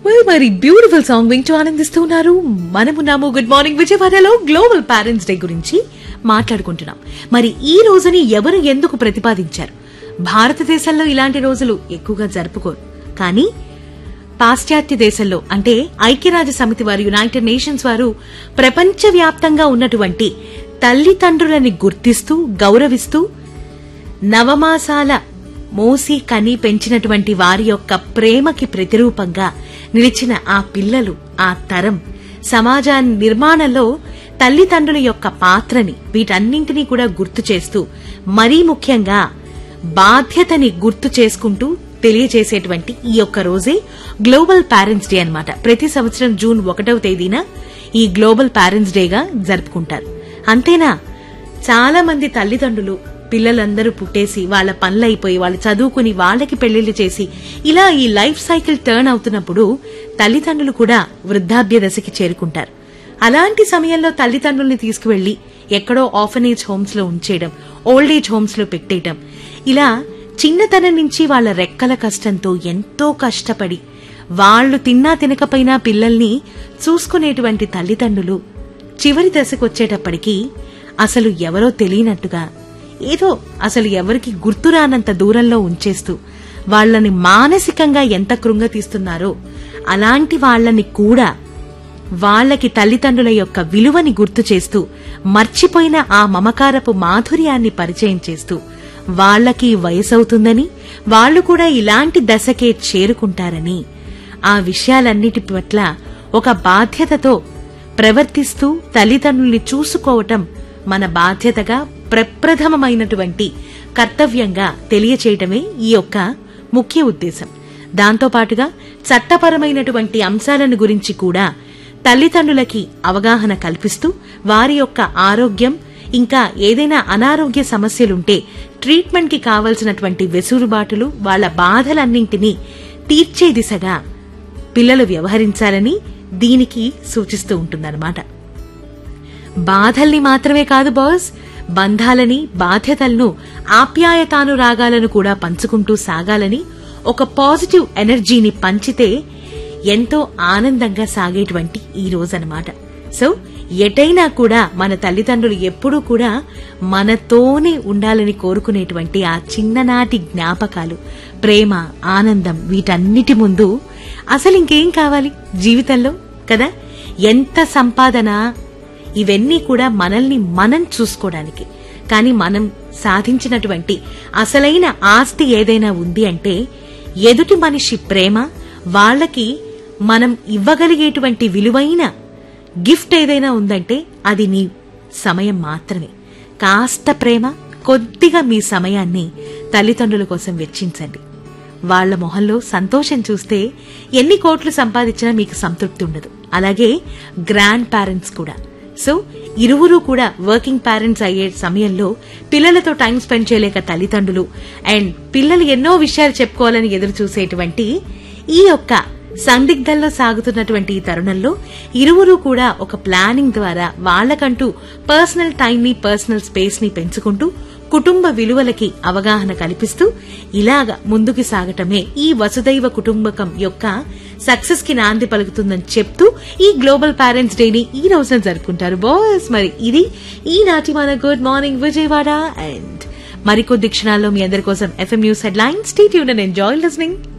well మరి beautiful song వింటూ ఆనందిస్తున్నారు మనమున్నాము గుడ్ మార్నింగ్ విజయవాడలో గ్లోబల్ పేరెంట్స్ డే గురించి మాట్లాడుకుంటున్నాం మరి ఈ రోజుని ఎవరు ఎందుకు ప్రతిపాదించారు భారతదేశంలో ఇలాంటి రోజులు ఎక్కువగా జరుపుకోరు కానీ పాశ్చాత్య దేశంలో అంటే ఐక్యరాజ్య సమితి వారు యునైటెడ్ నేషన్స్ వారు ప్రపంచవ్యాప్తంగా ఉన్నటువంటి తల్లిదండ్రులని గుర్తిస్తూ గౌరవిస్తూ నవమాసాల మోసి కని పెంచినటువంటి వారి యొక్క ప్రేమకి ప్రతిరూపంగా నిలిచిన ఆ పిల్లలు ఆ తరం సమాజ నిర్మాణంలో తల్లిదండ్రుల యొక్క పాత్రని వీటన్నింటినీ కూడా గుర్తు చేస్తూ మరీ ముఖ్యంగా బాధ్యతని గుర్తు చేసుకుంటూ తెలియజేసేటువంటి ఈ యొక్క రోజే గ్లోబల్ పేరెంట్స్ డే అన్నమాట ప్రతి సంవత్సరం జూన్ ఒకటవ తేదీన ఈ గ్లోబల్ పేరెంట్స్ డేగా జరుపుకుంటారు అంతేనా చాలా మంది తల్లిదండ్రులు పిల్లలందరూ పుట్టేసి వాళ్ళ పనులైపోయి వాళ్ళు చదువుకుని వాళ్ళకి పెళ్లిళ్లు చేసి ఇలా ఈ లైఫ్ సైకిల్ టర్న్ అవుతున్నప్పుడు తల్లిదండ్రులు కూడా వృద్ధాప్య దశకి చేరుకుంటారు అలాంటి సమయంలో తల్లిదండ్రుల్ని తీసుకువెళ్లి ఎక్కడో ఆఫనేజ్ హోమ్స్ లో ఉంచేయడం ఓల్డ్ ఏజ్ హోమ్స్ లో పెట్టేయడం ఇలా చిన్నతనం నుంచి వాళ్ళ రెక్కల కష్టంతో ఎంతో కష్టపడి వాళ్ళు తిన్నా తినకపోయినా పిల్లల్ని చూసుకునేటువంటి తల్లిదండ్రులు చివరి దశకొచ్చేటప్పటికీ అసలు ఎవరో తెలియనట్టుగా ఏదో అసలు ఎవరికి గుర్తురానంత దూరంలో ఉంచేస్తూ వాళ్ళని మానసికంగా ఎంత కృంగతీస్తున్నారో అలాంటి వాళ్ళని కూడా వాళ్ళకి తల్లిదండ్రుల యొక్క విలువని గుర్తు చేస్తూ మర్చిపోయిన ఆ మమకారపు మాధుర్యాన్ని పరిచయం చేస్తూ వాళ్ళకి వయసవుతుందని వాళ్ళు కూడా ఇలాంటి దశకే చేరుకుంటారని ఆ విషయాలన్నిటి పట్ల ఒక బాధ్యతతో ప్రవర్తిస్తూ తల్లిదండ్రుల్ని చూసుకోవటం మన బాధ్యతగా ప్రప్రథమమైనటువంటి కర్తవ్యంగా తెలియచేయటమే ఈ యొక్క ముఖ్య ఉద్దేశం దాంతో పాటుగా చట్టపరమైనటువంటి అంశాలను గురించి కూడా తల్లిదండ్రులకి అవగాహన కల్పిస్తూ వారి యొక్క ఆరోగ్యం ఇంకా ఏదైనా అనారోగ్య సమస్యలుంటే ట్రీట్మెంట్ కి కావలసినటువంటి వెసులుబాటులు వాళ్ల బాధలన్నింటినీ తీర్చే దిశగా పిల్లలు వ్యవహరించాలని దీనికి సూచిస్తూ ఉంటుందన్నమాట బాధల్ని మాత్రమే కాదు బాస్ బంధాలని బాధ్యతలను ఆప్యాయతానురాగాలను కూడా పంచుకుంటూ సాగాలని ఒక పాజిటివ్ ఎనర్జీని పంచితే ఎంతో ఆనందంగా సాగేటువంటి ఈ రోజనమాట సో ఎటైనా కూడా మన తల్లిదండ్రులు ఎప్పుడూ కూడా మనతోనే ఉండాలని కోరుకునేటువంటి ఆ చిన్ననాటి జ్ఞాపకాలు ప్రేమ ఆనందం వీటన్నిటి ముందు అసలు ఇంకేం కావాలి జీవితంలో కదా ఎంత సంపాదన ఇవన్నీ కూడా మనల్ని మనం చూసుకోవడానికి కానీ మనం సాధించినటువంటి అసలైన ఆస్తి ఏదైనా ఉంది అంటే ఎదుటి మనిషి ప్రేమ వాళ్ళకి మనం ఇవ్వగలిగేటువంటి విలువైన గిఫ్ట్ ఏదైనా ఉందంటే అది నీ సమయం మాత్రమే కాస్త ప్రేమ కొద్దిగా మీ సమయాన్ని తల్లిదండ్రుల కోసం వెచ్చించండి వాళ్ల మొహంలో సంతోషం చూస్తే ఎన్ని కోట్లు సంపాదించినా మీకు సంతృప్తి ఉండదు అలాగే గ్రాండ్ పేరెంట్స్ కూడా సో ఇరువురు కూడా వర్కింగ్ పేరెంట్స్ అయ్యే సమయంలో పిల్లలతో టైం స్పెండ్ చేయలేక తల్లిదండ్రులు అండ్ పిల్లలు ఎన్నో విషయాలు చెప్పుకోవాలని ఎదురు చూసేటువంటి ఈ యొక్క సందిగ్ధంలో సాగుతున్నటువంటి ఈ తరుణంలో ఇరువురు కూడా ఒక ప్లానింగ్ ద్వారా వాళ్లకంటూ పర్సనల్ టైం ని పర్సనల్ స్పేస్ ని పెంచుకుంటూ కుటుంబ విలువలకి అవగాహన కల్పిస్తూ ఇలాగా ముందుకు సాగటమే ఈ వసుదైవ కుటుంబకం యొక్క సక్సెస్ కి నాంది పలుకుతుందని చెప్తూ ఈ గ్లోబల్ పేరెంట్స్ డేని ఈ రోజున జరుపుకుంటారు బాస్ మరి ఇది ఈనాటి మన గుడ్ మార్నింగ్ విజయవాడ అండ్ మరికొద్ది క్షణాల్లో మీ అందరి కోసం ఎఫ్ఎం న్యూస్ హెడ్ లైన్స్ టీ ట్యూన్ అండ్ ఎంజాయ్ లిస్నింగ్